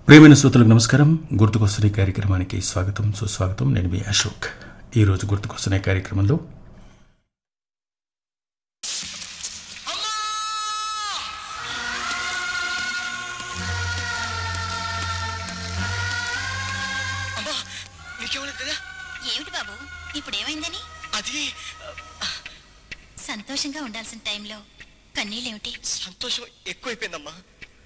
ప్రియమైన శ్రోతలకు నమస్కారం గుర్తుకొస్తున్న ఈ కార్యక్రమానికి స్వాగతం సుస్వాగతం నేను మీ అశోక్ ఈరోజు గుర్తుకొస్తున్న ఈ కార్యక్రమంలో అమ్మా నీకేమైనా కదా ఏమిటి బాబు ఇప్పుడు ఏమైందని అది సంతోషంగా ఉండాల్సిన టైంలో కన్నీళ్ళేమిటి సంతోషం ఎక్కువైపోయిందమ్మా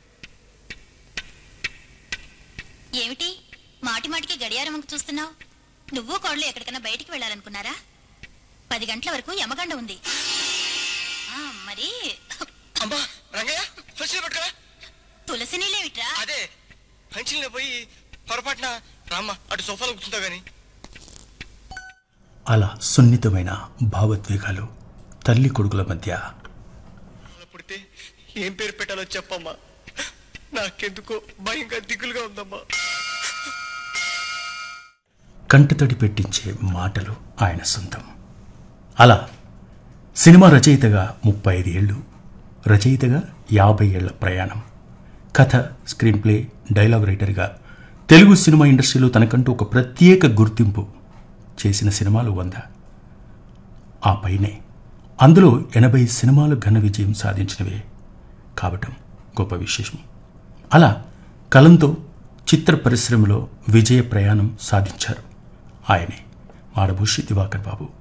ఏమిటి మాటి మాటికి గడియారం వంక చూస్తున్నావు నువ్వు కోడలు ఎక్కడికైనా బయటికి వెళ్ళాలనుకున్నారా పది గంటల వరకు యమగండ ఉంది ఆ, మరి అమ్మా రంగయ్య ఫస్ట్ పట్టుకురా తులసి నీళ్ళేమిట్రా అదే పంచిలో పోయి పొరపాటున రామ్మ అటు సోఫాలో కూర్చుంటావు గాని అలా సున్నితమైన భావోద్వేగాలు తల్లి కొడుకుల మధ్య అలా పుడితే ఏం పేరు పెట్టాలో చెప్పమ్మా నాకెందుకో భయంగా దిగులుగా ఉందమ్మా కంటతడి పెట్టించే మాటలు ఆయన సొంతం అలా సినిమా రచయితగా ముప్పై ఐదు ఏళ్ళు రచయితగా యాభై ఏళ్ల ప్రయాణం కథ స్క్రీన్ ప్లే డైలాగ్ రైటర్గా తెలుగు సినిమా ఇండస్ట్రీలో తనకంటూ ఒక ప్రత్యేక గుర్తింపు చేసిన సినిమాలు వంద ఆ పైనే అందులో ఎనభై సినిమాలు ఘన విజయం సాధించినవే కావటం గొప్ప విశేషం అలా కలంతో చిత్ర పరిశ్రమలో విజయ ప్రయాణం సాధించారు ఆయనే మాడభూషి దివాకర్ బాబు